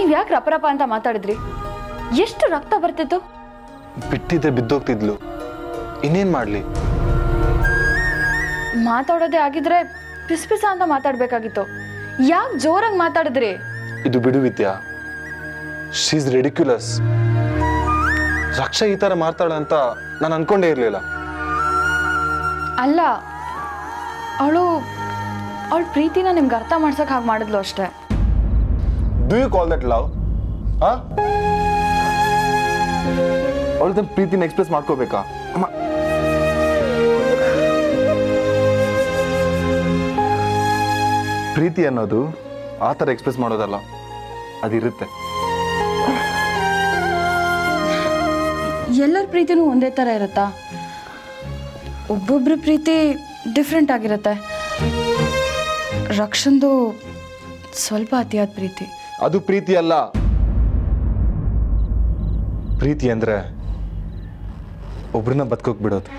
ನೀವು ಯಾಕೆ ರಪರಪ ಅಂತ ಮಾತಾಡಿದ್ರಿ ಎಷ್ಟು ರಕ್ತ ಬರ್ತಿತ್ತು ಬಿಟ್ಟಿದ್ದೆ ಬಿದ್ದೋಗ್ತಿದ್ಲು ಇನ್ನೇನ್ ಮಾಡ್ಲಿ ಮಾತಾಡೋದೇ ಆಗಿದ್ರೆ ಪಿಸ್ ಪಿಸ ಅಂತ ಮಾತಾಡ್ಬೇಕಾಗಿತ್ತು ಯಾಕೆ ಜೋರಾಗಿ ಮಾತಾಡಿದ್ರಿ ಇದು ಬಿಡು ವಿದ್ಯಾ ಶೀಸ್ ರೆಡಿಕ್ಯುಲಸ್ ರಕ್ಷಾ ಈ ತರ ಮಾಡ್ತಾಳೆ ಅಂತ ನಾನು ಅನ್ಕೊಂಡೇ ಇರ್ಲಿಲ್ಲ ಅಲ್ಲ ಅವಳು ಅವಳ ಪ್ರೀತಿನ ನಿಮ್ಗೆ ಅರ್ಥ ಮಾಡ್ಸಕ್ ಹಾಗೆ ಮಾಡಿದ್ಲು ಅಷ್ಟೇ do you call that love ಆ ಅವಳ ತನ್ನ ಪ್ರೀತಿನ ಎಕ್ಸ್ಪ್ರೆಸ್ ಮಾಡ್ಕೋಬೇಕಾ ಅಮ್ಮ ಪ್ರೀತಿ ಅನ್ನೋದು ಆ ಥರ ಎಕ್ಸ್ಪ್ರೆಸ್ ಮಾಡೋದಲ್ಲ ಅದಿರುತ್ತೆ ಎಲ್ಲರ ಪ್ರೀತಿನೂ ಒಂದೇ ಥರ ಇರುತ್ತಾ ಒಬ್ಬೊಬ್ರ ಪ್ರೀತಿ ಡಿಫ್ರೆಂಟ್ ಆಗಿರುತ್ತೆ ರಕ್ಷನ್ದು ಸ್ವಲ್ಪ ಅತಿಯಾದ ಪ್ರೀತಿ ಅದು ಪ್ರೀತಿ ಅಲ್ಲ ಪ್ರೀತಿ ಅಂದ್ರೆ ಒಬ್ರನ್ನ ಬದುಕೋಕ್ ಬಿಡೋದು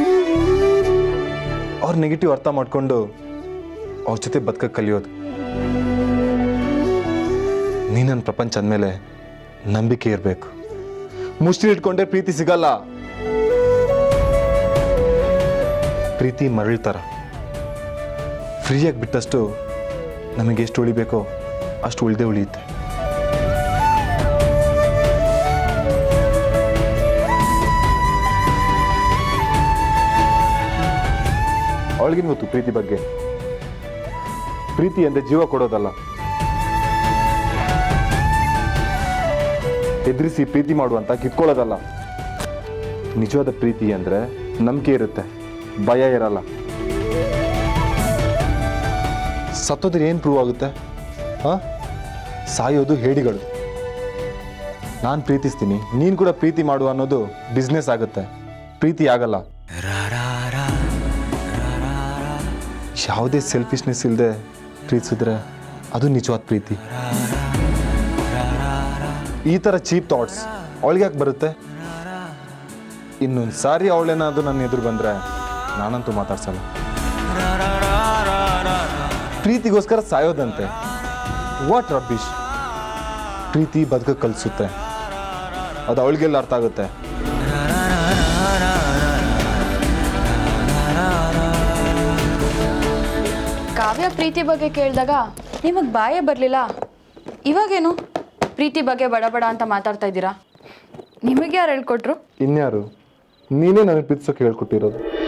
ಅವ್ರ ನೆಗೆಟಿವ್ ಅರ್ಥ ಮಾಡ್ಕೊಂಡು ಅವ್ರ ಜೊತೆ ಬದುಕಕ್ಕೆ ಕಲಿಯೋದು ನೀ ನನ್ನ ಪ್ರಪಂಚ ಅಂದಮೇಲೆ ನಂಬಿಕೆ ಇರಬೇಕು ಮುಷ್ಟಿ ಇಟ್ಕೊಂಡ್ರೆ ಪ್ರೀತಿ ಸಿಗಲ್ಲ ಪ್ರೀತಿ ಮರಳು ಥರ ಫ್ರೀಯಾಗಿ ಬಿಟ್ಟಷ್ಟು ನಮಗೆ ಎಷ್ಟು ಉಳಿಬೇಕೋ ಅಷ್ಟು ಉಳಿದೇ ಉಳಿಯುತ್ತೆ ಅವಳಿಗೆ ಗೊತ್ತು ಪ್ರೀತಿ ಬಗ್ಗೆ ಪ್ರೀತಿ ಅಂದ್ರೆ ಜೀವ ಕೊಡೋದಲ್ಲ ಎದುರಿಸಿ ಪ್ರೀತಿ ಮಾಡುವಂತ ಕಿತ್ಕೊಳ್ಳೋದಲ್ಲ ನಿಜವಾದ ಪ್ರೀತಿ ಅಂದ್ರೆ ನಂಬಿಕೆ ಇರುತ್ತೆ ಭಯ ಇರಲ್ಲ ಸತ್ತೋದ್ರೆ ಏನು ಪ್ರೂವ್ ಆಗುತ್ತೆ ಹಾಂ ಸಾಯೋದು ಹೇಡಿಗಳು ನಾನು ಪ್ರೀತಿಸ್ತೀನಿ ನೀನು ಕೂಡ ಪ್ರೀತಿ ಮಾಡು ಅನ್ನೋದು ಬಿಸ್ನೆಸ್ ಆಗುತ್ತೆ ಪ್ರೀತಿ ಆಗಲ್ಲ ಯಾವುದೇ ಸೆಲ್ಫಿಶ್ನೆಸ್ ಇಲ್ಲದೆ ಪ್ರೀತಿಸಿದ್ರೆ ಅದು ನಿಜವಾದ ಪ್ರೀತಿ ಈ ಥರ ಚೀಪ್ ಥಾಟ್ಸ್ ಅವಳಿಗೆ ಯಾಕೆ ಬರುತ್ತೆ ಇನ್ನೊಂದು ಸಾರಿ ಅವಳೇನಾದ್ರು ನನ್ನ ಎದುರು ಬಂದರೆ ನಾನಂತೂ ಮಾತಾಡ್ಸಲ್ಲ ಪ್ರೀತಿಗೋಸ್ಕರ ಸಾಯೋದಂತೆ ವಾಟ್ ರಬ್ಬಿಶ್ ಪ್ರೀತಿ ಬದುಕ ಕಲಿಸುತ್ತೆ ಅದು ಅವಳಿಗೆಲ್ಲ ಅರ್ಥ ಆಗುತ್ತೆ ಕಾವ್ಯ ಪ್ರೀತಿ ಬಗ್ಗೆ ಕೇಳಿದಾಗ ನಿಮಗೆ ಬಾಯೇ ಬರಲಿಲ್ಲ ಇವಾಗೇನು ಪ್ರೀತಿ ಬಗ್ಗೆ ಬಡ ಬಡ ಅಂತ ಮಾತಾಡ್ತಾ ಇದ್ದೀರಾ ನಿಮಗೆ ಯಾರು ಹೇಳ್ಕೊಟ್ರು ಇನ್ಯಾರು ನೀನೇ ನನಗೆ ಪ್ರೀತಿಸೋಕೆ ಹೇಳ್ಕೊಟ್ಟಿರೋದು